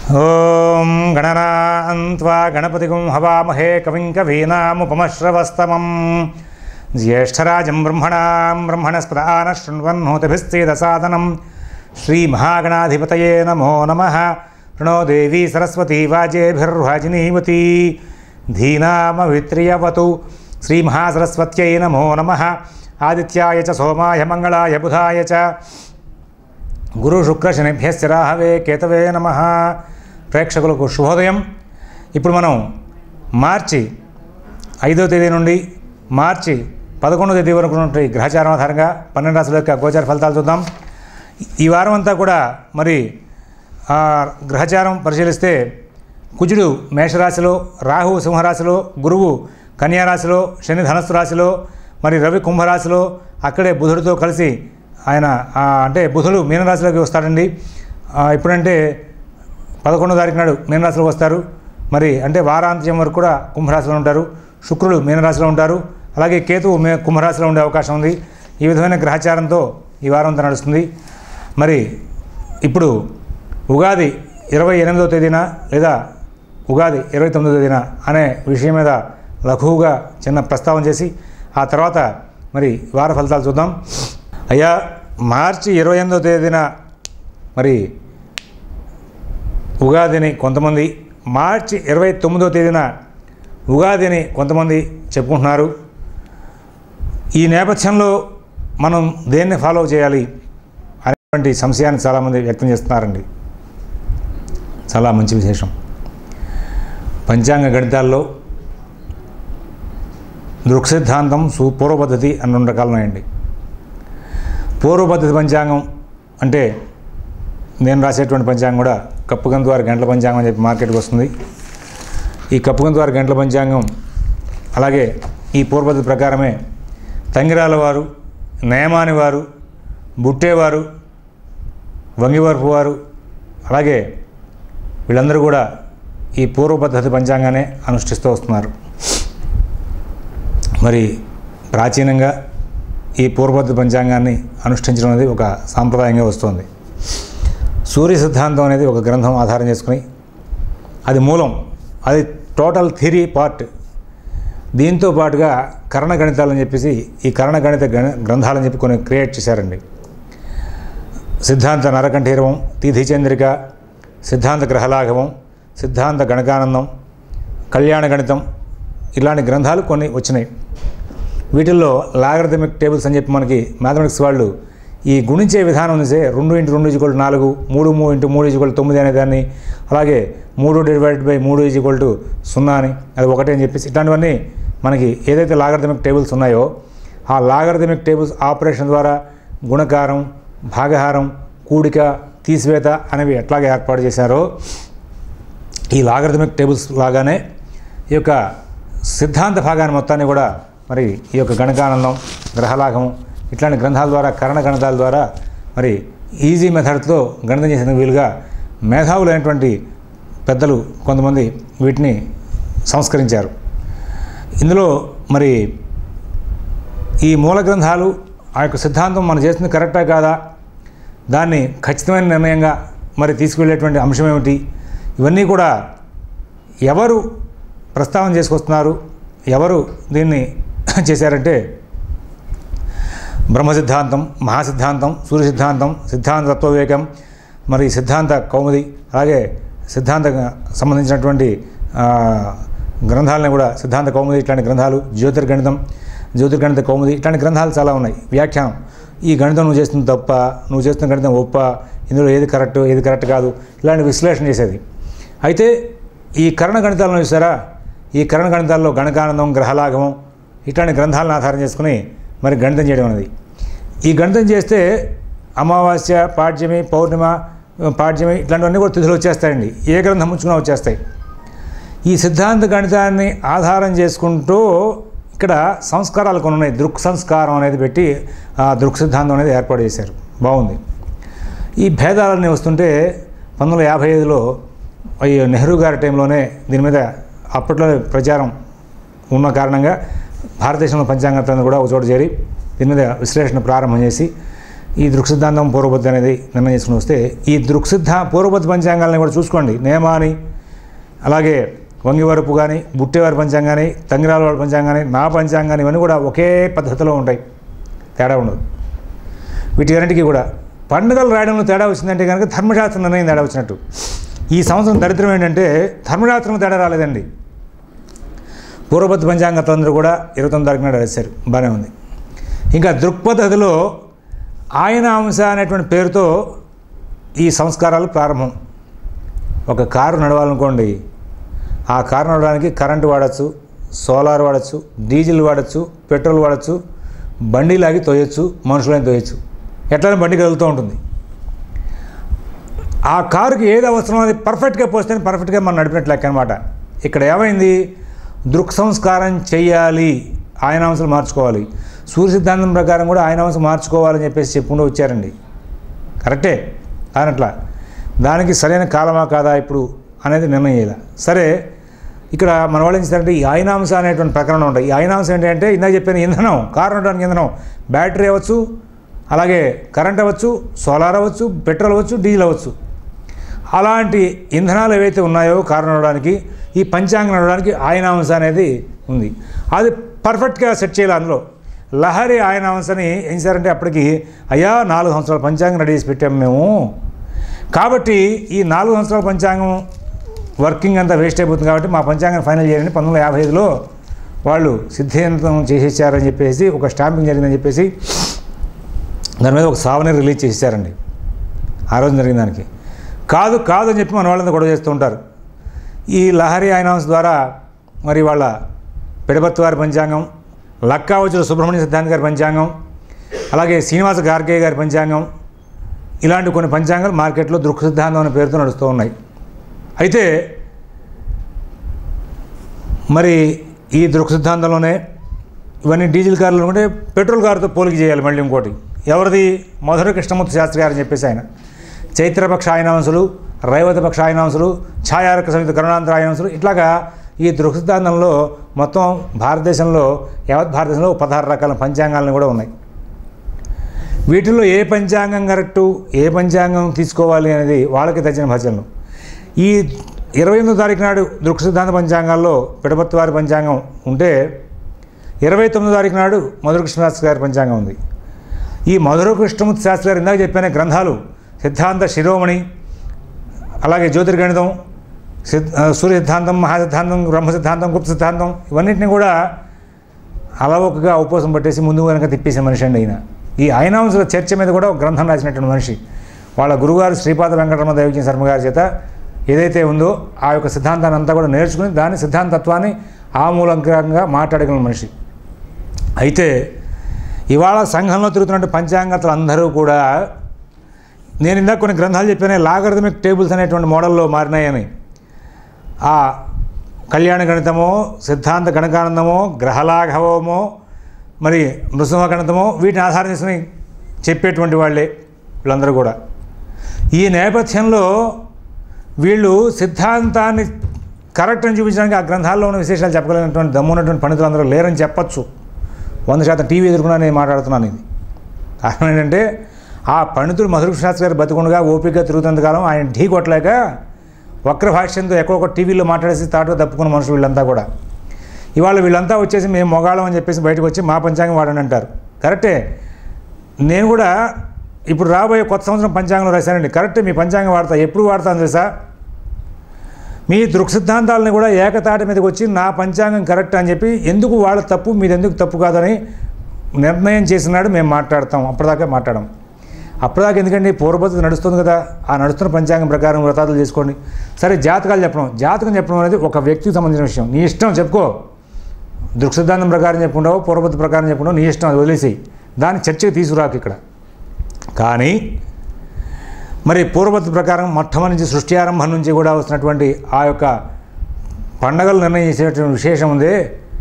ఓం గణనాన్వా గణపతిగం హవామహే కవిం కవీనాముపమశ్రవస్తమం జ్యేష్ఠరాజం బ్రహ్మణాం బ్రహ్మణస్పదాన శృణ్వన్నోతిభిశ్చేదసాదనం శ్రీమహాగణాధిపతయే నమో నమ ప్రణో దేవీ సరస్వతీ వాజేభిర్వాజినీవతి ధీనామవిత్రియవతు శ్రీమహాసరస్వత్యై నమో నమ ఆదిత్యాయ చ సోమాయ మంగళాయ బుధాయ చ గురు శుక్ర శనిభ్యశ్చ రాహవే కేతవే నమ ప్రేక్షకులకు శుభోదయం ఇప్పుడు మనం మార్చి ఐదో తేదీ నుండి మార్చి పదకొండో తేదీ వరకు ఉన్నటువంటి గ్రహచారం ఆధారంగా పన్నెండు రాశుల యొక్క గోచార ఫలితాలు చూద్దాం ఈ వారం అంతా కూడా మరి ఆ గ్రహచారం పరిశీలిస్తే కుజుడు మేషరాశిలో రాహువు సింహరాశిలో గురువు కన్యారాశిలో శని ధనస్సు రాశిలో మరి రవి కుంభరాశిలో అక్కడే బుధుడితో కలిసి ఆయన ఆ, అంటే బుధుడు మీనరాశిలోకి వస్తాడండి ఆ, ఎప్పుడంటే పదకొండో తారీఖు నాడు మీనరాశిలో వస్తారు మరి అంటే వారాంత్యం వరకు కూడా కుంభరాశిలో ఉంటారు శుక్రుడు మీనరాశిలో ఉంటారు అలాగే కేతువు మే కుంభరాశిలో ఉండే అవకాశం ఉంది ఈ విధమైన గ్రహచారంతో ఈ వారం అంతా నడుస్తుంది మరి ఇప్పుడు ఉగాది ఇరవై ఎనిమిదవ తేదీన లేదా ఉగాది ఇరవై తొమ్మిదవ తేదీన అనే విషయం మీద లఘువుగా చిన్న ప్రస్తావన చేసి ఆ తర్వాత మరి వార ఫలితాలు చూద్దాం అయ్యా మార్చి ఇరవై ఎనిమిదవ తేదీన మరి ఉగాదిని కొంతమంది మార్చి ఇరవై తొమ్మిదవ తేదీన ఉగాదిని కొంతమంది చెప్పుకుంటున్నారు ఈ నేపథ్యంలో మనం దేన్ని ఫాలో చేయాలి అనేటువంటి సంశయాన్ని చాలామంది వ్యక్తం చేస్తున్నారండి చాలా మంచి విశేషం పంచాంగ గణితాల్లో దృక్సిద్ధాంతం సు పూర్వ పద్ధతి అని రెండు రకాలు ఉన్నాయండి పూర్వ పద్ధతి పంచాంగం అంటే నేను రాసేటువంటి పంచాంగం కూడా కప్పుగంతు వారి గంటల పంచాంగం అని చెప్పి మార్కెట్కి వస్తుంది ఈ కప్పుగంతు వారి గంటల పంచాంగం అలాగే ఈ పూర్వ పద్ధతి ప్రకారమే తంగిరాల వారు నేమాని వారు బుట్టేవారు వంగివరపు వారు అలాగే వీళ్ళందరూ కూడా ఈ పూర్వ పద్ధతి పంచాంగానే అనుష్ఠిస్తూ వస్తున్నారు మరి ప్రాచీనంగా ఈ పూర్వపద్ధతి పంచాంగాన్ని అనుష్ఠించడం అనేది ఒక సాంప్రదాయంగా వస్తుంది సూర్య సిద్ధాంతం అనేది ఒక గ్రంథం ఆధారం చేసుకుని అది మూలం అది టోటల్ థిరీ పార్ట్ దీంతో పాటుగా కరణ గణితాలని చెప్పేసి ఈ కరణ గణిత గణ గ్రంథాలని చెప్పి కొన్ని క్రియేట్ చేశారండి సిద్ధాంత నరకంఠీరవం తిథిచంద్రిక సిద్ధాంత గ్రహలాఘవం సిద్ధాంత గణకానందం కళ్యాణ గణితం ఇలాంటి గ్రంథాలు కొన్ని వచ్చినాయి వీటిల్లో లాగరిథమిక్ టేబుల్స్ అని చెప్పి మనకి మ్యాథమెటిక్స్ వాళ్ళు ఈ గుణించే విధానం నుంచే రెండు ఇంటూ రెండు ఈజ్వల్ నాలుగు మూడు మూడు ఇంటూ మూడు ఈజ్వల్ తొమ్మిది అనే దాన్ని అలాగే మూడు డివైడెడ్ బై మూడు ఈజ్వల్ టు సున్నా అని అది ఒకటి అని చెప్పేసి ఇట్లాంటివన్నీ మనకి ఏదైతే లాగరిథమిక్ టేబుల్స్ ఉన్నాయో ఆ లాగరిథమిక్ టేబుల్స్ ఆపరేషన్ ద్వారా గుణకారం భాగహారం కూడిక తీసివేత అనేవి ఎట్లాగే ఏర్పాటు చేశారో ఈ లాగరిథమిక్ టేబుల్స్ లాగానే ఈ యొక్క సిద్ధాంత భాగాన్ని మొత్తాన్ని కూడా మరి ఈ యొక్క గణకానందం గ్రహలాఘం ఇట్లాంటి గ్రంథాల ద్వారా కరణ గణితాల ద్వారా మరి ఈజీ మెథడ్తో గణితం చేసేందుకు వీలుగా మేధావులైనటువంటి పెద్దలు కొంతమంది వీటిని సంస్కరించారు ఇందులో మరి ఈ మూల గ్రంథాలు ఆ యొక్క సిద్ధాంతం మనం చేస్తుంది కరెక్టా కాదా దాన్ని ఖచ్చితమైన నిర్ణయంగా మరి తీసుకువెళ్ళేటువంటి అంశం ఏమిటి ఇవన్నీ కూడా ఎవరు ప్రస్తావన చేసుకొస్తున్నారు ఎవరు దీన్ని చేశారంటే బ్రహ్మ సిద్ధాంతం మహాసిద్ధాంతం సూర్య సిద్ధాంతం సిద్ధాంత తత్వవివేకం మరి సిద్ధాంత కౌముది అలాగే సిద్ధాంత సంబంధించినటువంటి ఆ, గ్రంథాలని కూడా సిద్ధాంత కౌముది ఇట్లాంటి గ్రంథాలు జ్యోతిర్గణితం జ్యోతిర్గణిత కౌముది ఇట్లాంటి గ్రంథాలు చాలా ఉన్నాయి వ్యాఖ్యానం ఈ గణితం నువ్వు చేస్తుంది తప్ప నువ్వు చేస్తున్న గణితం ఒప్ప ఇందులో ఏది కరెక్ట్ ఏది కరెక్ట్ కాదు ఇలాంటి విశ్లేషణ చేసేది అయితే ఈ కరణ గణితాలను చూసారా ఈ కరణ గణితాల్లో గణకానందం గ్రహలాఘవం ఇట్లాంటి గ్రంథాలను ఆధారం చేసుకుని మరి గణితం చేయడం అనేది ఈ గణితం చేస్తే అమావాస్య పాడ్యమి పౌర్ణిమ పాడ్యమి ఇట్లాంటివన్నీ కూడా తిథులు వచ్చేస్తాయండి ఏ గ్రంథం ఉంచుకున్నా వచ్చేస్తాయి ఈ సిద్ధాంత గణితాన్ని ఆధారం చేసుకుంటూ ఇక్కడ సంస్కారాలు కొన్ని ఉన్నాయి దృక్ సంస్కారం అనేది పెట్టి ఆ దృక్ సిద్ధాంతం అనేది ఏర్పాటు చేశారు బాగుంది ఈ భేదాలన్నీ వస్తుంటే పంతొమ్మిది వందల యాభై ఐదులో ఈ నెహ్రూ గారి టైంలోనే దీని మీద అప్పట్లో ప్రచారం ఉన్న కారణంగా భారతదేశంలో పంచాంగం కూడా ఒక చోట చేరి దీని మీద విశ్లేషణ ప్రారంభం చేసి ఈ దృక్సిద్ధాంతం పూర్వబద్ధి అనేది నిర్ణయం చేసుకుని వస్తే ఈ దృక్సిద్ధ పూర్వబద్ధ పంచాంగాలని కూడా చూసుకోండి నేమాని అలాగే వంగివరపు కానీ బుట్టేవారి పంచాంగాని తంగిరాల వారి పంచాంగాని నా పంచాంగాని ఇవన్నీ కూడా ఒకే పద్ధతిలో ఉంటాయి తేడా ఉండదు వీటి అన్నిటికీ కూడా పండుగలు రాయడంలో తేడా వచ్చిందంటే కనుక ధర్మశాస్త్రం నిర్ణయం తేడా వచ్చినట్టు ఈ సంవత్సరం దరిద్రం ఏంటంటే ధర్మశాస్త్రం తేడా రాలేదండి పూర్వబద్ధ పంచాంగతందరూ కూడా ఇరవై తొమ్మిది తారీఖున రాశారు బాగానే ఉంది ఇంకా దృక్పథతిలో ఆయన అంశ అనేటువంటి పేరుతో ఈ సంస్కారాలు ప్రారంభం ఒక కారు నడవాలనుకోండి ఆ కారు నడవడానికి కరెంటు వాడచ్చు సోలార్ వాడచ్చు డీజిల్ వాడచ్చు పెట్రోల్ వాడచ్చు బండి లాగి తోయచ్చు మనుషులని తోయచ్చు ఎట్లయినా బండి కదులుతూ ఉంటుంది ఆ కారుకి ఏది అవసరం అది పర్ఫెక్ట్గా పోస్తే పర్ఫెక్ట్గా మనం నడిపినట్లు లెక్క అనమాట ఇక్కడ ఏమైంది దృక్ సంస్కారం చెయ్యాలి ఆయన అంశాలు మార్చుకోవాలి సూర్య సిద్ధాంతం ప్రకారం కూడా ఆయన అంశం మార్చుకోవాలని చెప్పేసి చెప్పుకుంటూ వచ్చారండి కరెక్టే కానట్లా దానికి సరైన కాలమా కాదా ఇప్పుడు అనేది నిర్ణయం చేయాలి సరే ఇక్కడ మన వాళ్ళు ఏం చేస్తారంటే ఈ ఆయనాంశ అనేటువంటి ప్రకరణం ఉంటాయి ఈ ఆయనాంశం ఏంటంటే ఇందాక చెప్పిన ఇంధనం కారు నడవడానికి ఇంధనం బ్యాటరీ అవ్వచ్చు అలాగే కరెంట్ అవ్వచ్చు సోలార్ అవ్వచ్చు పెట్రోల్ అవ్వచ్చు డీజిల్ అవ్వచ్చు అలాంటి ఇంధనాలు ఏవైతే ఉన్నాయో కారు నడవడానికి ఈ పంచాంగం నడవడానికి ఆయనాంశ అనేది ఉంది అది పర్ఫెక్ట్గా సెట్ చేయాలి అందులో లహరి ఆయనాంశని ఏం చేశారంటే అప్పటికి అయ్యా నాలుగు సంవత్సరాల పంచాంగం రెడీ చేసి పెట్టాము మేము కాబట్టి ఈ నాలుగు సంవత్సరాల పంచాంగం వర్కింగ్ అంతా వేస్ట్ అయిపోతుంది కాబట్టి మా పంచాంగం ఫైనల్ చేయండి పంతొమ్మిది వందల యాభై ఐదులో వాళ్ళు సిద్ధాంతం చేసేసారని చెప్పేసి ఒక స్టాంపింగ్ జరిగిందని చెప్పేసి దాని మీద ఒక సావని రిలీజ్ చేసేసారండి ఆ రోజు జరిగిన దానికి కాదు కాదు అని చెప్పి మన వాళ్ళంతా గొడవ చేస్తూ ఉంటారు ఈ లహరి ఆయనాంశ ద్వారా మరి వాళ్ళ పిడబత్తు వారి పంచాంగం లక్కావచుల సుబ్రహ్మణ్య సిద్ధాంత్ గారి పంచాంగం అలాగే శ్రీనివాస గార్గే గారి పంచాంగం ఇలాంటి కొన్ని పంచాంగాలు మార్కెట్లో దృక్ సిద్ధాంతం అనే పేరుతో నడుస్తూ ఉన్నాయి అయితే మరి ఈ దృక్ సిద్ధాంతంలోనే ఇవన్నీ డీజిల్ కార్లు అనుకుంటే పెట్రోల్ కారుతో పోలిక చేయాలి మళ్ళీ ఇంకోటి ఎవరిది మధుర కృష్ణమూర్తి శాస్త్రి గారు అని చెప్పేసి ఆయన చైత్రపక్ష ఆయనాంశులు రైవతపక్ష ఆయనాంశులు ఛాయారక సమిత కరుణాంతర ఆయనాంశులు ఇట్లాగా ఈ దృక్ సిద్ధాంతంలో మొత్తం భారతదేశంలో యావత్ భారతదేశంలో పదహారు రకాల పంచాంగాలను కూడా ఉన్నాయి వీటిల్లో ఏ పంచాంగం కరెక్టు ఏ పంచాంగం తీసుకోవాలి అనేది వాళ్ళకి తెచ్చిన భజనలు ఈ ఇరవై ఎనిమిదో తారీఖు నాడు దృక్ సిద్ధాంత పంచాంగాల్లో పిడపత్తి వారి పంచాంగం ఉంటే ఇరవై తొమ్మిదో తారీఖు నాడు మధుర కృష్ణశాస్త్రి గారి పంచాంగం ఉంది ఈ మధుర కృష్ణమూర్తి శాస్త్రి గారు ఇందాక చెప్పిన గ్రంథాలు సిద్ధాంత శిరోమణి అలాగే జ్యోతిర్గణితం సిద్ ఆ, సూర్య సిద్ధాంతం మహాసిద్ధాంతం బ్రహ్మ సిద్ధాంతం గుప్త సిద్ధాంతం ఇవన్నింటినీ కూడా అలవోకగా ఉపవాసం పట్టేసి ముందు వెనక తిప్పేసే మనిషి అండి ఆయన ఈ ఆయనాంశుల చర్చ మీద కూడా ఒక గ్రంథం రాసినటువంటి మనిషి వాళ్ళ గురుగారు శ్రీపాద వెంకటరమణ దైవజ్ఞ శర్మ గారి చేత ఏదైతే ఉందో ఆ యొక్క సిద్ధాంతాన్ని అంతా కూడా నేర్చుకుని దాని సిద్ధాంతత్వాన్ని ఆమూలంకరంగా మాట్లాడగలిగిన మనిషి అయితే ఇవాళ సంఘంలో తిరుగుతున్న పంచాంగతలు అందరూ కూడా నేను ఇందాక కొన్ని గ్రంథాలు చెప్పానే లాగరిథమిక్ టేబుల్స్ అనేటువంటి మోడల్లో మారినాయని ఆ కళ్యాణ గణితమో సిద్ధాంత గణకానందమో గ్రహలాఘవమో మరి నృసింహ గణితమో వీటిని ఆధారం చేసుకుని చెప్పేటువంటి వాళ్ళే వీళ్ళందరూ కూడా ఈ నేపథ్యంలో వీళ్ళు సిద్ధాంతాన్ని కరెక్ట్ అని చూపించడానికి ఆ గ్రంథాల్లో ఉన్న విశేషాలు చెప్పగలిగినటువంటి దమ్మున్నటువంటి పండితులు అందరూ లేరని చెప్పచ్చు వంద శాతం టీవీ ఎదుర్కొన్నా నేను మాట్లాడుతున్నాను ఇది కారణం ఏంటంటే ఆ పండితుడు మధుర శాస్త్రి గారు బతుకుండగా ఓపికగా తిరుగుతున్నంతకాలం ఆయన ఢీ కొట్టలేక వక్ర భాష్యంతో ఎక్కడొక టీవీలో మాట్లాడేసి తాటో తప్పుకున్న మనుషులు వీళ్ళంతా కూడా ఇవాళ వీళ్ళంతా వచ్చేసి మేము మొగాళ్ళం అని చెప్పేసి బయటకు వచ్చి మా పంచాంగం వాడండి అంటారు కరెక్టే నేను కూడా ఇప్పుడు రాబోయే కొత్త సంవత్సరం పంచాంగంలో రాశానండి కరెక్టే మీ పంచాంగం వాడతా ఎప్పుడు వాడతాను తెలుసా మీ దృక్ సిద్ధాంతాలని కూడా ఏకతాటి మీదకి వచ్చి నా పంచాంగం కరెక్ట్ అని చెప్పి ఎందుకు వాళ్ళ తప్పు మీది ఎందుకు తప్పు కాదని నిర్ణయం చేసినాడు మేము మాట్లాడతాం అప్పటిదాకా మాట్లాడడం అప్పటిదాకా ఎందుకండి పూర్వపద్ధతి నడుస్తుంది కదా ఆ నడుస్తున్న పంచాంగం ప్రకారం వ్రతాలు చేసుకోండి సరే జాతకాలు చెప్పడం జాతకం చెప్పడం అనేది ఒక వ్యక్తికి సంబంధించిన విషయం నీ ఇష్టం చెప్పుకో దృక్ సిద్ధాంతం ప్రకారం చెప్పుకుంటావు పూర్వపద్ధతి ప్రకారం చెప్పుకుంటావు నీ ఇష్టం అది వదిలేసి దాన్ని చర్చకి తీసుకురాకు ఇక్కడ కానీ మరి పూర్వపద్ధతి ప్రకారం మొట్టమొదటి నుంచి సృష్టి ఆరంభం నుంచి కూడా వస్తున్నటువంటి ఆ యొక్క పండగలు నిర్ణయం చేసేటువంటి విశేషం ఉంది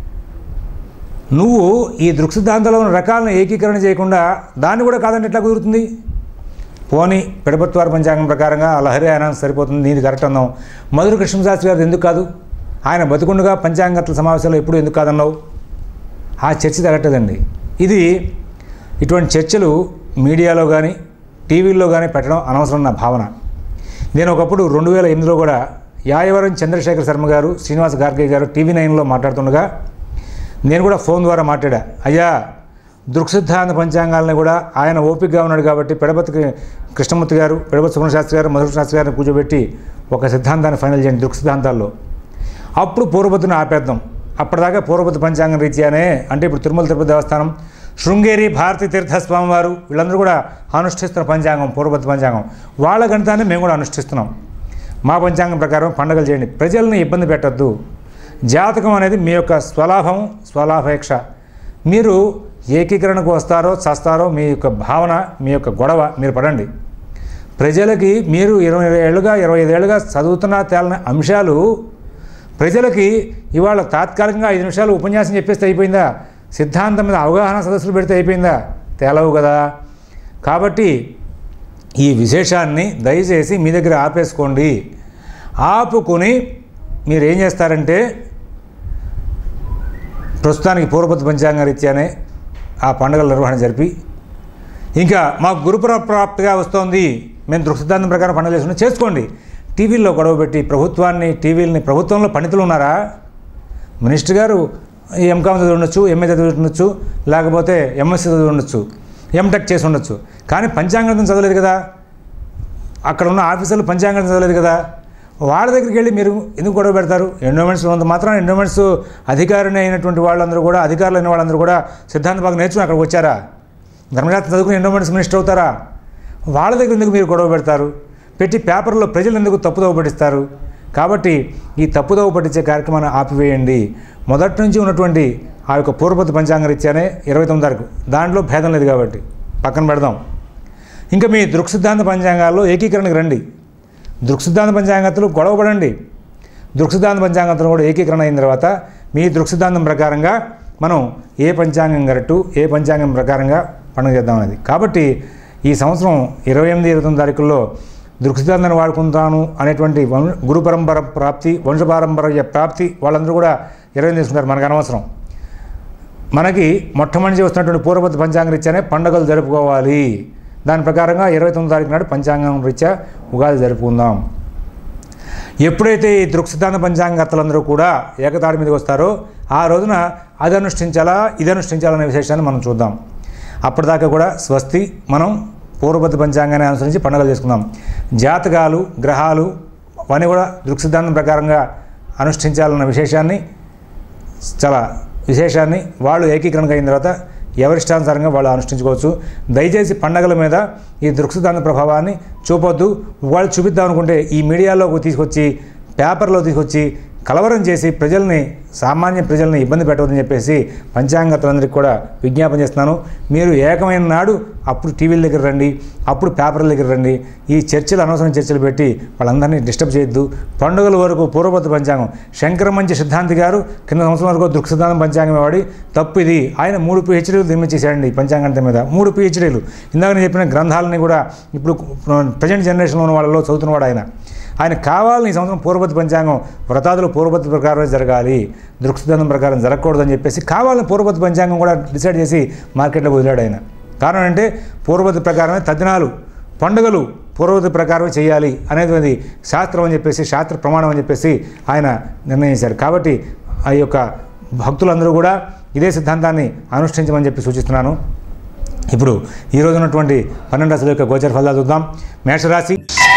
నువ్వు ఈ దృక్ సిద్ధాంతంలో ఉన్న రకాలను ఏకీకరణ చేయకుండా దాన్ని కూడా కాదంటే ఎట్లా కుదురుతుంది పోని పిడపత్వారి పంచాంగం ప్రకారంగా ఆ లహరి ఆయన సరిపోతుంది నీది కరెక్ట్ అన్నావు మధుర కృష్ణశాస్త్రి గారు ఎందుకు కాదు ఆయన బతుకుండగా పంచాంగత్ల సమావేశాలు ఎప్పుడు ఎందుకు కాదన్నావు ఆ చర్చ తగట్టదండి ఇది ఇటువంటి చర్చలు మీడియాలో కానీ టీవీల్లో కానీ పెట్టడం అనవసరం నా భావన నేను ఒకప్పుడు రెండు వేల ఎనిమిదిలో కూడా యాయవరం చంద్రశేఖర్ శర్మ గారు శ్రీనివాస్ గార్గే గారు టీవీ నైన్లో మాట్లాడుతుండగా నేను కూడా ఫోన్ ద్వారా మాట్లాడా అయ్యా దృక్సిద్ధాంత పంచాంగాలను కూడా ఆయన ఓపికగా ఉన్నాడు కాబట్టి పెడబతి కృష్ణమూర్తి గారు పెడబతి సుబ్రహ్మణ్య శాస్త్రి గారు మధుర శాస్త్రి గారిని కూర్చోబెట్టి ఒక సిద్ధాంతాన్ని ఫైనల్ చేయండి దృక్సిద్ధాంతాల్లో అప్పుడు పూర్వపతిని ఆపేద్దాం అప్పటిదాకా పూర్వపతి పంచాంగం రీత్యానే అంటే ఇప్పుడు తిరుమల తిరుపతి దేవస్థానం శృంగేరి భారతీ తీర్థస్వామి వారు వీళ్ళందరూ కూడా అనుష్ఠిస్తున్న పంచాంగం పూర్వపతి పంచాంగం వాళ్ళ గణితాన్ని మేము కూడా అనుష్ఠిస్తున్నాం మా పంచాంగం ప్రకారం పండుగలు చేయండి ప్రజల్ని ఇబ్బంది పెట్టద్దు జాతకం అనేది మీ యొక్క స్వలాభం స్వలాభేక్ష మీరు ఏకీకరణకు వస్తారో చస్తారో మీ యొక్క భావన మీ యొక్క గొడవ మీరు పడండి ప్రజలకి మీరు ఇరవై ఏళ్ళుగా ఇరవై ఐదేళ్ళుగా చదువుతున్న తేలని అంశాలు ప్రజలకి ఇవాళ తాత్కాలికంగా ఐదు నిమిషాలు ఉపన్యాసం చెప్పేస్తే అయిపోయిందా సిద్ధాంతం మీద అవగాహన సదస్సులు పెడితే అయిపోయిందా తేలవు కదా కాబట్టి ఈ విశేషాన్ని దయచేసి మీ దగ్గర ఆపేసుకోండి ఆపుకొని మీరు ఏం చేస్తారంటే ప్రస్తుతానికి పూర్వపతి పంచాంగ రీత్యానే ఆ పండుగల నిర్వహణ జరిపి ఇంకా మాకు గురుపుర ప్రాప్తిగా వస్తోంది మేము దృక్సిద్ధాంతం ప్రకారం పండుగలు చేసుకుని చేసుకోండి టీవీల్లో గొడవ పెట్టి ప్రభుత్వాన్ని టీవీలని ప్రభుత్వంలో పండితులు ఉన్నారా మినిస్టర్ గారు ఎంకామ్ చదివి ఉండొచ్చు ఎంఏ చదివి ఉండొచ్చు లేకపోతే ఎంఎస్సీ చదివి ఉండొచ్చు ఎంటెక్ చేసి ఉండొచ్చు కానీ పంచాంగం చదవలేదు కదా అక్కడ ఉన్న ఆఫీసర్లు పంచాంగం చదవలేదు కదా వాళ్ళ దగ్గరికి వెళ్ళి మీరు ఎందుకు గొడవ పెడతారు ఎండోమెంట్స్ ఉన్నంత మాత్రం ఎండోమెంట్స్ అధికారిని అయినటువంటి వాళ్ళందరూ కూడా అధికారులు అయిన వాళ్ళందరూ కూడా సిద్ధాంత భాగం నేర్చుకుని అక్కడికి వచ్చారా ధర్మశాస్త్రం చదువుకుని ఎండోమెంట్స్ మినిస్టర్ అవుతారా వాళ్ళ దగ్గర ఎందుకు మీరు గొడవ పెడతారు పెట్టి పేపర్లో ప్రజలు ఎందుకు తప్పుదోవ పట్టిస్తారు కాబట్టి ఈ తప్పుదోవ పట్టించే కార్యక్రమాన్ని ఆపివేయండి మొదటి నుంచి ఉన్నటువంటి ఆ యొక్క పూర్వపతి పంచాంగ రీత్యానే ఇరవై తొమ్మిది తారీఖు దాంట్లో భేదం లేదు కాబట్టి పక్కన పెడదాం ఇంకా మీ దృక్సిద్ధాంత పంచాంగాల్లో ఏకీకరణకు రండి దృక్సిద్ధాంత పంచాంగతలు గొడవ పడండి దృక్సిద్ధాంత పంచాంగతలు కూడా ఏకీకరణ అయిన తర్వాత మీ దృక్సిద్ధాంతం ప్రకారంగా మనం ఏ పంచాంగం కరెక్టు ఏ పంచాంగం ప్రకారంగా పండుగ చేద్దాం అనేది కాబట్టి ఈ సంవత్సరం ఇరవై ఎనిమిది ఇరవై తొమ్మిది తారీఖుల్లో దృక్సిద్ధాంతాన్ని వాడుకుంటాను అనేటువంటి వం గురు పరంపర ప్రాప్తి వంశపారంపర్య ప్రాప్తి వాళ్ళందరూ కూడా ఇరవై తీసుకుంటారు మనకు అనవసరం మనకి మొట్టమొదటి వస్తున్నటువంటి పూర్వపతి పంచాంగం రీత్యానే పండుగలు జరుపుకోవాలి దాని ప్రకారంగా ఇరవై తొమ్మిది తారీఖు నాడు పంచాంగం రీత్యా ఉగాది జరుపుకుందాం ఎప్పుడైతే ఈ దృక్సిద్ధాంత పంచాంగతలందరూ కూడా ఏకతాటి మీదకి వస్తారో ఆ రోజున అది అనుష్ఠించాలా ఇది అనుష్ఠించాలనే విశేషాన్ని మనం చూద్దాం అప్పటిదాకా కూడా స్వస్తి మనం పూర్వపతి పంచాంగాన్ని అనుసరించి పండుగలు చేసుకుందాం జాతకాలు గ్రహాలు అవన్నీ కూడా దృక్సిద్ధాంతం ప్రకారంగా అనుష్ఠించాలన్న విశేషాన్ని చాలా విశేషాన్ని వాళ్ళు ఏకీకరణకు అయిన తర్వాత ఎవరిష్టానుసారంగా వాళ్ళు అనుష్ఠించుకోవచ్చు దయచేసి పండగల మీద ఈ దృక్సిద్ధాంత ప్రభావాన్ని చూపొద్దు వాళ్ళు చూపిద్దాం అనుకుంటే ఈ మీడియాలోకి తీసుకొచ్చి పేపర్లో తీసుకొచ్చి కలవరం చేసి ప్రజల్ని సామాన్య ప్రజల్ని ఇబ్బంది పెట్టవద్దని చెప్పేసి పంచాంగతులందరికీ కూడా విజ్ఞాపన చేస్తున్నాను మీరు ఏకమైన నాడు అప్పుడు టీవీల దగ్గర రండి అప్పుడు పేపర్ల దగ్గర రండి ఈ చర్చలు అనవసరం చర్చలు పెట్టి వాళ్ళందరినీ డిస్టర్బ్ చేయొద్దు పండుగల వరకు పూర్వపత్తి పంచాంగం శంకరమంచి సిద్ధాంతి గారు కింద సంవత్సరం వరకు దృక్సిద్ధాంతం పంచాంగం వాడి తప్పు ఇది ఆయన మూడు పిహెచ్డీలు నిర్మించేశాడండి ఈ పంచాంగం మీద మూడు పిహెచ్డీలు ఇందాక నేను చెప్పిన గ్రంథాలని కూడా ఇప్పుడు ప్రజెంట్ జనరేషన్లో ఉన్న వాళ్ళలో చదువుతున్నవాడు ఆయన ఆయన కావాలని ఈ సంవత్సరం పూర్వపతి పంచాంగం వ్రతాదులు పూర్వపతి ప్రకారమే జరగాలి దృక్సిద్ధాంతం ప్రకారం జరగకూడదని చెప్పేసి కావాలని పూర్వపతి పంచాంగం కూడా డిసైడ్ చేసి మార్కెట్లో వదిలాడు ఆయన కారణం అంటే పూర్వపతి ప్రకారమే తద్దినాలు పండుగలు పూర్వపతి ప్రకారమే చేయాలి అనేది శాస్త్రం అని చెప్పేసి శాస్త్ర ప్రమాణం అని చెప్పేసి ఆయన నిర్ణయించారు కాబట్టి ఆ యొక్క భక్తులందరూ కూడా ఇదే సిద్ధాంతాన్ని అనుష్ఠించమని చెప్పి సూచిస్తున్నాను ఇప్పుడు ఈరోజు ఉన్నటువంటి పన్నెండు రాశుల యొక్క గోచర ఫలాలు చూద్దాం మేషరాశి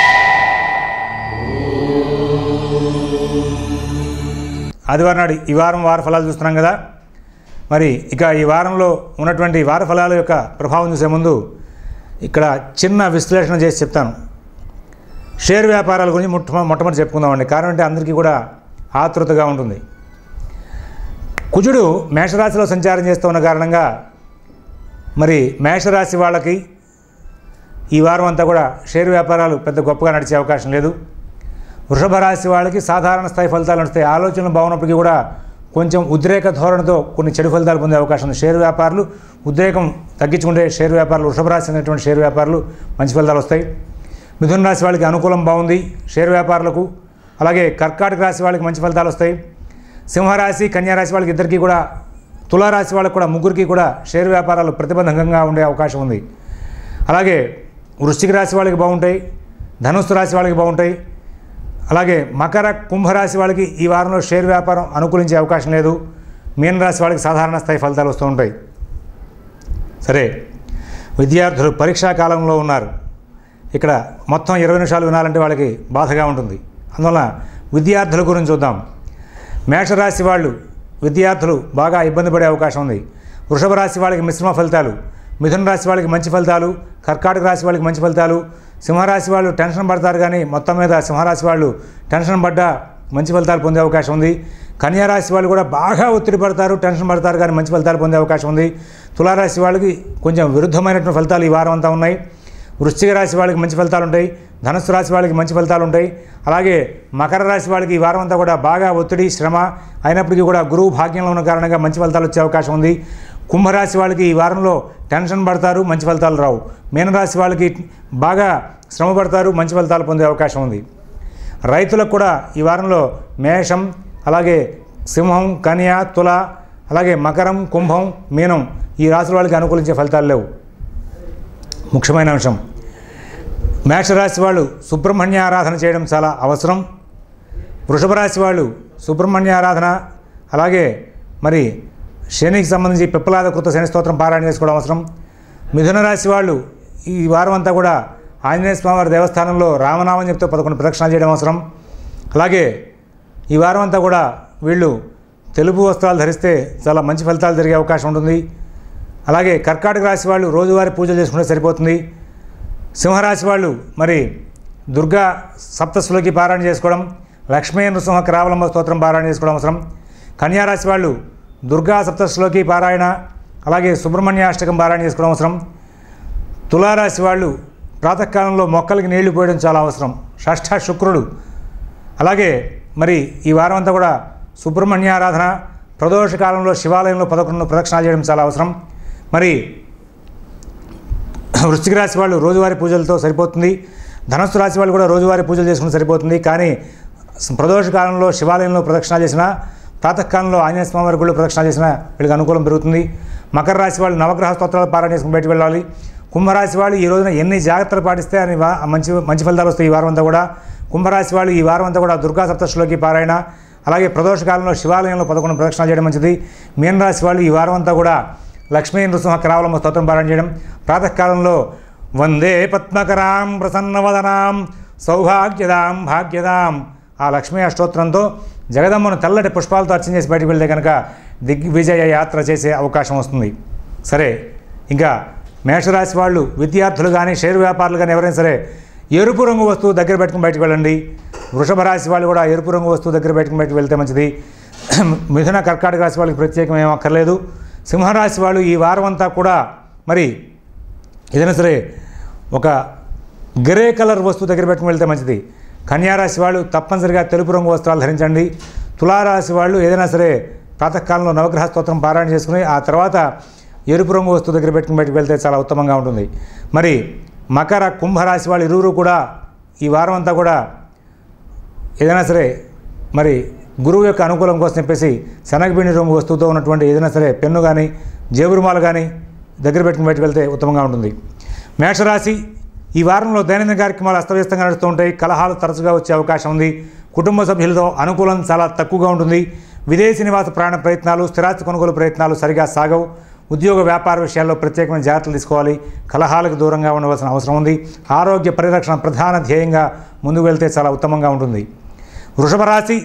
ఆదివారం నాడు ఈ వారం వార ఫలాలు చూస్తున్నాం కదా మరి ఇక ఈ వారంలో ఉన్నటువంటి వార ఫలాల యొక్క ప్రభావం చూసే ముందు ఇక్కడ చిన్న విశ్లేషణ చేసి చెప్తాను షేర్ వ్యాపారాల గురించి మొట్ట మొట్టమొదటి చెప్పుకుందామండి కారణం అంటే అందరికీ కూడా ఆతృతగా ఉంటుంది కుజుడు మేషరాశిలో సంచారం చేస్తూ ఉన్న కారణంగా మరి మేషరాశి వాళ్ళకి ఈ వారం అంతా కూడా షేర్ వ్యాపారాలు పెద్ద గొప్పగా నడిచే అవకాశం లేదు వృషభ రాశి వాళ్ళకి సాధారణ స్థాయి ఫలితాలు నడుస్తాయి ఆలోచనలు బాగున్నప్పటికీ కూడా కొంచెం ఉద్రేక ధోరణితో కొన్ని చెడు ఫలితాలు పొందే అవకాశం ఉంది షేర్ వ్యాపారులు ఉద్రేకం తగ్గించుకుంటే షేర్ వ్యాపారులు వృషభ రాశి అనేటువంటి షేర్ వ్యాపారులు మంచి ఫలితాలు వస్తాయి మిథున రాశి వాళ్ళకి అనుకూలం బాగుంది షేర్ వ్యాపారులకు అలాగే కర్కాటక రాశి వాళ్ళకి మంచి ఫలితాలు వస్తాయి సింహరాశి కన్యారాశి వాళ్ళకి ఇద్దరికీ కూడా తులారాశి వాళ్ళకి కూడా ముగ్గురికి కూడా షేర్ వ్యాపారాలు ప్రతిబంధకంగా ఉండే అవకాశం ఉంది అలాగే వృశ్చిక రాశి వాళ్ళకి బాగుంటాయి ధనుస్సు రాశి వాళ్ళకి బాగుంటాయి అలాగే మకర కుంభరాశి వాళ్ళకి ఈ వారంలో షేర్ వ్యాపారం అనుకూలించే అవకాశం లేదు మీన రాశి వాళ్ళకి సాధారణ స్థాయి ఫలితాలు వస్తూ ఉంటాయి సరే విద్యార్థులు పరీక్షా కాలంలో ఉన్నారు ఇక్కడ మొత్తం ఇరవై నిమిషాలు వినాలంటే వాళ్ళకి బాధగా ఉంటుంది అందువల్ల విద్యార్థుల గురించి చూద్దాం మేషరాశి వాళ్ళు విద్యార్థులు బాగా ఇబ్బంది పడే అవకాశం ఉంది వృషభ రాశి వాళ్ళకి మిశ్రమ ఫలితాలు మిథున రాశి వాళ్ళకి మంచి ఫలితాలు కర్కాటక రాశి వాళ్ళకి మంచి ఫలితాలు సింహరాశి వాళ్ళు టెన్షన్ పడతారు కానీ మొత్తం మీద సింహరాశి వాళ్ళు టెన్షన్ పడ్డా మంచి ఫలితాలు పొందే అవకాశం ఉంది కన్యా రాశి వాళ్ళు కూడా బాగా ఒత్తిడి పడతారు టెన్షన్ పడతారు కానీ మంచి ఫలితాలు పొందే అవకాశం ఉంది తులారాశి వాళ్ళకి కొంచెం విరుద్ధమైనటువంటి ఫలితాలు ఈ వారం అంతా ఉన్నాయి వృశ్చిక రాశి వాళ్ళకి మంచి ఫలితాలు ఉంటాయి ధనుసు రాశి వాళ్ళకి మంచి ఫలితాలు ఉంటాయి అలాగే మకర రాశి వాళ్ళకి ఈ వారం అంతా కూడా బాగా ఒత్తిడి శ్రమ అయినప్పటికీ కూడా గురువు భాగ్యంలో ఉన్న కారణంగా మంచి ఫలితాలు వచ్చే అవకాశం ఉంది కుంభరాశి వాళ్ళకి ఈ వారంలో టెన్షన్ పడతారు మంచి ఫలితాలు రావు మీనరాశి వాళ్ళకి బాగా శ్రమ పడతారు మంచి ఫలితాలు పొందే అవకాశం ఉంది రైతులకు కూడా ఈ వారంలో మేషం అలాగే సింహం కన్య తుల అలాగే మకరం కుంభం మీనం ఈ రాశుల వాళ్ళకి అనుకూలించే ఫలితాలు లేవు ముఖ్యమైన అంశం మేషరాశి వాళ్ళు సుబ్రహ్మణ్య ఆరాధన చేయడం చాలా అవసరం వృషభ రాశి వాళ్ళు సుబ్రహ్మణ్య ఆరాధన అలాగే మరి శనికి సంబంధించి పిప్పలాద కృత శని స్తోత్రం పారాయణ చేసుకోవడం అవసరం మిథున రాశి వాళ్ళు ఈ వారం అంతా కూడా ఆంజనేయ స్వామివారి దేవస్థానంలో రామనామం చెప్తూ పదకొండు ప్రదక్షిణాలు చేయడం అవసరం అలాగే ఈ వారం అంతా కూడా వీళ్ళు తెలుపు వస్త్రాలు ధరిస్తే చాలా మంచి ఫలితాలు జరిగే అవకాశం ఉంటుంది అలాగే కర్కాటక రాశి వాళ్ళు రోజువారీ పూజలు చేసుకుంటే సరిపోతుంది సింహరాశి వాళ్ళు మరి దుర్గా సప్తశులకి పారాయణ చేసుకోవడం లక్ష్మీ నృసింహ కరావలంబ స్తోత్రం పారాయణ చేసుకోవడం అవసరం కన్యారాశి వాళ్ళు దుర్గా సప్తశులకి పారాయణ అలాగే సుబ్రహ్మణ్య అష్టకం పారాయణ చేసుకోవడం అవసరం తులారాశి వాళ్ళు ప్రాతకాలంలో మొక్కలకి నీళ్లు పోయడం చాలా అవసరం షష్ఠ శుక్రుడు అలాగే మరి ఈ వారం అంతా కూడా సుబ్రహ్మణ్య ఆరాధన ప్రదోష కాలంలో శివాలయంలో పదకొండు ప్రదక్షిణాలు చేయడం చాలా అవసరం మరి వృశ్చిక రాశి వాళ్ళు రోజువారీ పూజలతో సరిపోతుంది ధనస్సు రాశి వాళ్ళు కూడా రోజువారీ పూజలు చేసుకుని సరిపోతుంది కానీ ప్రదోష కాలంలో శివాలయంలో ప్రదక్షిణాలు చేసినా ప్రాతకాలంలో ఆంజనేయ స్వామి వారి గుళ్ళు ప్రదక్షిణాలు చేసినా వీళ్ళకి అనుకూలం పెరుగుతుంది మకర రాశి వాళ్ళు నవగ్రహ స్తోత్రాలు పారాయణ చేసుకుని బయటకు వెళ్ళాలి కుంభరాశి వాళ్ళు ఈ రోజున ఎన్ని జాగ్రత్తలు పాటిస్తే అని వా- మంచి మంచి ఫలితాలు వస్తాయి ఈ వారం అంతా కూడా కుంభరాశి వాళ్ళు ఈ వారం అంతా కూడా దుర్గా సప్తశ్లోకి పారాయణ అలాగే ప్రదోష కాలంలో శివాలయంలో పదకొండు ప్రదక్షిణాలు చేయడం మంచిది మీనరాశి వాళ్ళు ఈ వారం అంతా కూడా లక్ష్మీ నృసింహ కరావలమ్మ స్తోత్రం పారాయణ చేయడం ప్రాతకాలంలో వందే పద్మకరాం ప్రసన్నవదనాం సౌభాగ్యదాం భాగ్యదాం ఆ లక్ష్మీ అష్టోత్తరంతో జగదమ్మను తెల్లటి పుష్పాలతో అర్చన చేసి బయటకు వెళ్తే కనుక దిగ్విజయ యాత్ర చేసే అవకాశం వస్తుంది సరే ఇంకా మేషరాశి వాళ్ళు విద్యార్థులు కానీ షేర్ వ్యాపారులు కానీ ఎవరైనా సరే ఎరుపు రంగు వస్తువు దగ్గర పెట్టుకుని బయటకు వెళ్ళండి వృషభ రాశి వాళ్ళు కూడా ఎరుపు రంగు వస్తువు దగ్గర పెట్టుకుని బయటకు వెళ్తే మంచిది మిథున కర్కాటక రాశి వాళ్ళకి ప్రత్యేకం ఏం అక్కర్లేదు సింహరాశి వాళ్ళు ఈ వారం అంతా కూడా మరి ఏదైనా సరే ఒక గ్రే కలర్ వస్తువు దగ్గర పెట్టుకుని వెళ్తే మంచిది కన్యారాశి వాళ్ళు తప్పనిసరిగా తెలుపు రంగు వస్త్రాలు ధరించండి తులారాశి వాళ్ళు ఏదైనా సరే ప్రాతకాలంలో నవగ్రహ స్తోత్రం పారాయణ చేసుకుని ఆ తర్వాత ఎరుపు రంగు వస్తువు దగ్గర పెట్టుకుని బయటకు వెళ్తే చాలా ఉత్తమంగా ఉంటుంది మరి మకర కుంభరాశి వాళ్ళు ఇరువురు కూడా ఈ వారం అంతా కూడా ఏదైనా సరే మరి గురువు యొక్క అనుకూలం కోసం చెప్పేసి శనగపిండి రంగు వస్తువుతో ఉన్నటువంటి ఏదైనా సరే పెన్ను కానీ జేబురుమాలు కానీ దగ్గర పెట్టుకుని బయటకు వెళ్తే ఉత్తమంగా ఉంటుంది మేషరాశి ఈ వారంలో దైనందిన కార్యక్రమాలు అస్తవ్యస్తంగా నడుస్తూ ఉంటాయి కలహాలు తరచుగా వచ్చే అవకాశం ఉంది కుటుంబ సభ్యులతో అనుకూలం చాలా తక్కువగా ఉంటుంది విదేశీ నివాస ప్రయాణ ప్రయత్నాలు స్థిరాస్తి కొనుగోలు ప్రయత్నాలు సరిగా సాగవు ఉద్యోగ వ్యాపార విషయాల్లో ప్రత్యేకమైన జాగ్రత్తలు తీసుకోవాలి కలహాలకు దూరంగా ఉండవలసిన అవసరం ఉంది ఆరోగ్య పరిరక్షణ ప్రధాన ధ్యేయంగా ముందుకు వెళ్తే చాలా ఉత్తమంగా ఉంటుంది వృషభ రాశి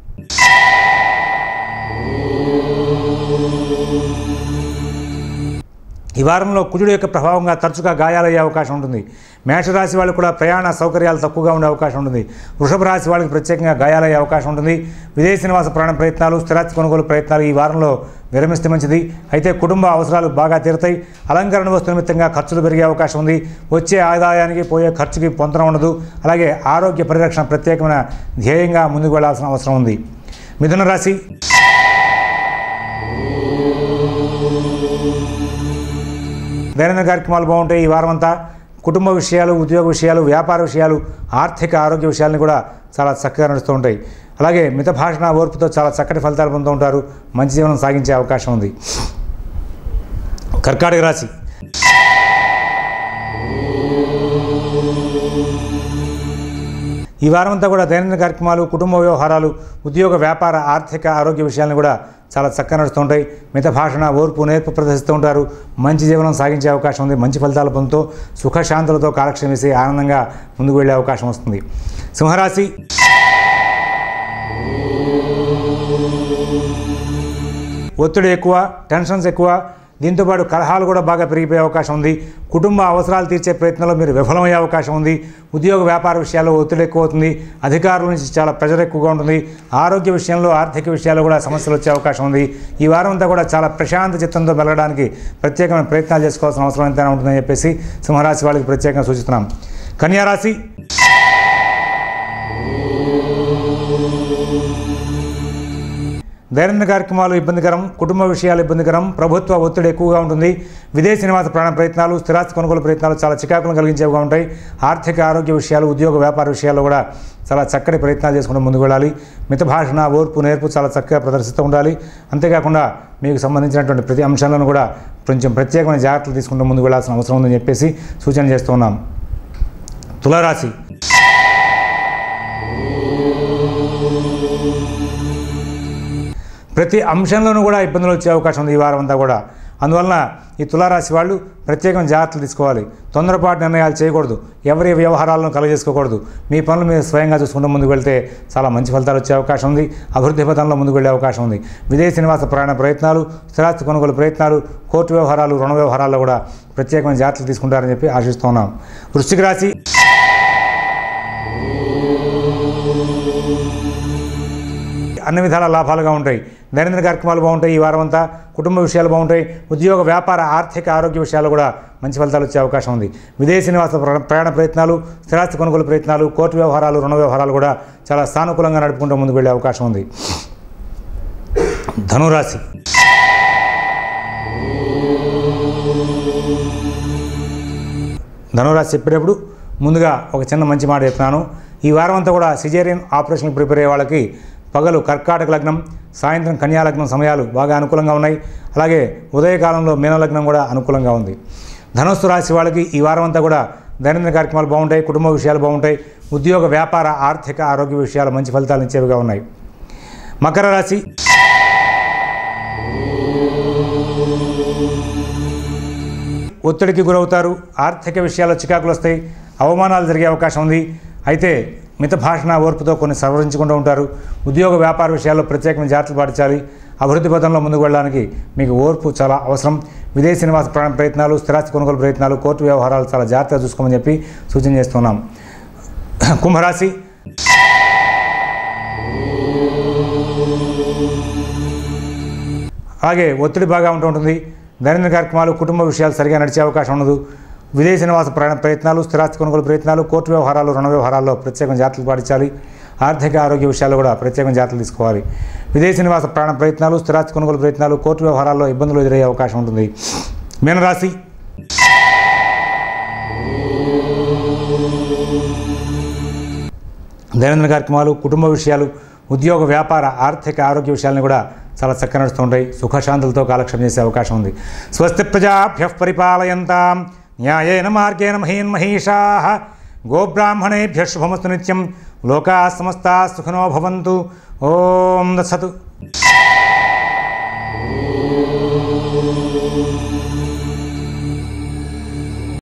ఈ వారంలో కుజుడు యొక్క ప్రభావంగా తరచుగా గాయాలయ్యే అవకాశం ఉంటుంది మేషరాశి వాళ్ళకు కూడా ప్రయాణ సౌకర్యాలు తక్కువగా ఉండే అవకాశం ఉంటుంది వృషభ రాశి వాళ్ళకి ప్రత్యేకంగా గాయాలయ్యే అవకాశం ఉంటుంది విదేశీ నివాస ప్రాణ ప్రయత్నాలు స్థిరాస్తి కొనుగోలు ప్రయత్నాలు ఈ వారంలో విరమిస్తే మంచిది అయితే కుటుంబ అవసరాలు బాగా తీరుతాయి అలంకరణ వస్తు నిమిత్తంగా ఖర్చులు పెరిగే అవకాశం ఉంది వచ్చే ఆదాయానికి పోయే ఖర్చుకి పొంతన ఉండదు అలాగే ఆరోగ్య పరిరక్షణ ప్రత్యేకమైన ధ్యేయంగా ముందుకు వెళ్లాల్సిన అవసరం ఉంది మిథున రాశి దైనందిన కార్యక్రమాలు బాగుంటాయి ఈ వారం అంతా కుటుంబ విషయాలు ఉద్యోగ విషయాలు వ్యాపార విషయాలు ఆర్థిక ఆరోగ్య విషయాలను కూడా చాలా చక్కగా నడుస్తూ ఉంటాయి అలాగే మిత భాషణ ఓర్పుతో చాలా చక్కటి ఫలితాలు పొందుతూ ఉంటారు మంచి జీవనం సాగించే అవకాశం ఉంది కర్కాటక రాశి ఈ వారం అంతా కూడా దైనందిన కార్యక్రమాలు కుటుంబ వ్యవహారాలు ఉద్యోగ వ్యాపార ఆర్థిక ఆరోగ్య విషయాలను కూడా చాలా చక్కగా నడుస్తుంటాయి మిత భాషణ ఓర్పు నేర్పు ప్రదర్శిస్తూ ఉంటారు మంచి జీవనం సాగించే అవకాశం ఉంది మంచి ఫలితాలు పొందుతూ సుఖశాంతులతో కాలక్షేపం చేసి ఆనందంగా ముందుకు వెళ్ళే అవకాశం వస్తుంది సింహరాశి ఒత్తిడి ఎక్కువ టెన్షన్స్ ఎక్కువ దీంతోపాటు కలహాలు కూడా బాగా పెరిగిపోయే అవకాశం ఉంది కుటుంబ అవసరాలు తీర్చే ప్రయత్నంలో మీరు విఫలమయ్యే అవకాశం ఉంది ఉద్యోగ వ్యాపార విషయాల్లో ఒత్తిడి ఎక్కువ అవుతుంది అధికారుల నుంచి చాలా ప్రెజర్ ఎక్కువగా ఉంటుంది ఆరోగ్య విషయంలో ఆర్థిక విషయాల్లో కూడా సమస్యలు వచ్చే అవకాశం ఉంది ఈ వారం అంతా కూడా చాలా ప్రశాంత చిత్తంతో వెళ్ళడానికి ప్రత్యేకమైన ప్రయత్నాలు చేసుకోవాల్సిన అవసరం ఎంతైనా ఉంటుందని చెప్పేసి సింహరాశి వాళ్ళకి ప్రత్యేకంగా సూచిస్తున్నాం కన్యారాశి దైనందిన కార్యక్రమాలు ఇబ్బందికరం కుటుంబ విషయాలు ఇబ్బందికరం ప్రభుత్వ ఒత్తిడి ఎక్కువగా ఉంటుంది విదేశీ నివాస ప్రాణ ప్రయత్నాలు స్థిరాస్తి కొనుగోలు ప్రయత్నాలు చాలా చికాకులను కలిగించేవిగా ఉంటాయి ఆర్థిక ఆరోగ్య విషయాలు ఉద్యోగ వ్యాపార విషయాల్లో కూడా చాలా చక్కటి ప్రయత్నాలు చేసుకుంటూ ముందుకు వెళ్ళాలి మిత భాషణ ఓర్పు నేర్పు చాలా చక్కగా ప్రదర్శిస్తూ ఉండాలి అంతేకాకుండా మీకు సంబంధించినటువంటి ప్రతి అంశాలను కూడా కొంచెం ప్రత్యేకమైన జాగ్రత్తలు తీసుకుంటూ ముందుకు వెళ్ళాల్సిన అవసరం ఉందని చెప్పేసి సూచన చేస్తూ ఉన్నాం తులారాశి ప్రతి అంశంలోనూ కూడా ఇబ్బందులు వచ్చే అవకాశం ఉంది ఈ వారం అంతా కూడా అందువలన ఈ తులారాశి వాళ్ళు ప్రత్యేకమైన జాగ్రత్తలు తీసుకోవాలి తొందరపాటు నిర్ణయాలు చేయకూడదు ఎవరి వ్యవహారాలను కలగజేసుకోకూడదు మీ పనులు మీరు స్వయంగా చూసుకుంటూ ముందుకు వెళ్తే చాలా మంచి ఫలితాలు వచ్చే అవకాశం ఉంది అభివృద్ధి పథంలో ముందుకు వెళ్ళే అవకాశం ఉంది విదేశీ నివాస ప్రయాణ ప్రయత్నాలు స్థిరాస్తి కొనుగోలు ప్రయత్నాలు కోర్టు వ్యవహారాలు రుణ వ్యవహారాల్లో కూడా ప్రత్యేకమైన జాగ్రత్తలు తీసుకుంటారని చెప్పి ఆశిస్తున్నాం వృశ్చిక రాశి అన్ని విధాల లాభాలుగా ఉంటాయి దైనందిన కార్యక్రమాలు బాగుంటాయి ఈ వారం అంతా కుటుంబ విషయాలు బాగుంటాయి ఉద్యోగ వ్యాపార ఆర్థిక ఆరోగ్య విషయాలు కూడా మంచి ఫలితాలు వచ్చే అవకాశం ఉంది విదేశీ నివాస ప్ర- ప్రయాణ ప్రయత్నాలు స్థిరాస్తి కొనుగోలు ప్రయత్నాలు కోర్టు వ్యవహారాలు రుణ వ్యవహారాలు కూడా చాలా సానుకూలంగా నడుపుకుంటూ ముందుకు వెళ్ళే అవకాశం ఉంది ధనురాశి ధనురాశి చెప్పేటప్పుడు ముందుగా ఒక చిన్న మంచి మాట చెప్తున్నాను ఈ వారం అంతా కూడా సిజేరియన్ ఆపరేషన్ ప్రిపేర్ అయ్యే వాళ్ళకి పగలు కర్కాటక లగ్నం సాయంత్రం కన్యా లగ్నం సమయాలు బాగా అనుకూలంగా ఉన్నాయి అలాగే ఉదయకాలంలో మీన లగ్నం కూడా అనుకూలంగా ఉంది ధనుస్సు రాశి వాళ్ళకి ఈ వారం అంతా కూడా దైనందిన కార్యక్రమాలు బాగుంటాయి కుటుంబ విషయాలు బాగుంటాయి ఉద్యోగ వ్యాపార ఆర్థిక ఆరోగ్య విషయాలు మంచి ఫలితాలు ఇచ్చేవిగా ఉన్నాయి మకర రాశి ఒత్తిడికి గురవుతారు ఆర్థిక విషయాల్లో చికాకులు వస్తాయి అవమానాలు జరిగే అవకాశం ఉంది అయితే మిత భాషణ ఓర్పుతో కొన్ని సవరించకుండా ఉంటారు ఉద్యోగ వ్యాపార విషయాల్లో ప్రత్యేకమైన జాగ్రత్తలు పాటించాలి అభివృద్ధి పథంలో ముందుకు వెళ్ళడానికి మీకు ఓర్పు చాలా అవసరం విదేశీ నివాస ప్రాణ ప్రయత్నాలు స్థిరాస్తి కొనుగోలు ప్రయత్నాలు కోర్టు వ్యవహారాలు చాలా జాగ్రత్తగా చూసుకోమని చెప్పి సూచన చేస్తున్నాం కుంభరాశి అలాగే ఒత్తిడి బాగా ఉంటూ ఉంటుంది దైనందిన కార్యక్రమాలు కుటుంబ విషయాలు సరిగా నడిచే అవకాశం ఉండదు విదేశీ నివాస ప్రయాణ ప్రయత్నాలు స్థిరాస్తి కొనుగోలు ప్రయత్నాలు కోర్టు వ్యవహారాలు రుణ వ్యవహారాల్లో ప్రత్యేక జాగ్రత్తలు పాటించాలి ఆర్థిక ఆరోగ్య విషయాల్లో కూడా ప్రత్యేక జాగ్రత్తలు తీసుకోవాలి విదేశీ నివాస ప్రాణ ప్రయత్నాలు స్థిరాస్తి కొనుగోలు ప్రయత్నాలు కోర్టు వ్యవహారాల్లో ఇబ్బందులు ఎదురయ్యే అవకాశం ఉంటుంది మీనరాశి దైనందిన కార్యక్రమాలు కుటుంబ విషయాలు ఉద్యోగ వ్యాపార ఆర్థిక ఆరోగ్య విషయాలను కూడా చాలా చక్కగా నడుస్తూ ఉంటాయి సుఖశాంతులతో కాలక్షేపం చేసే అవకాశం ఉంది స్వస్తి ప్రజాభ్య పరిపాలయంతాం న్యాయేన మార్గేణ మహీన్ మహీషా గోబ్రాహ్మణేభ్య శుభమస్తు నిత్యం లోకా సమస్తా సుఖినో భవంతు ఓం దత్సతు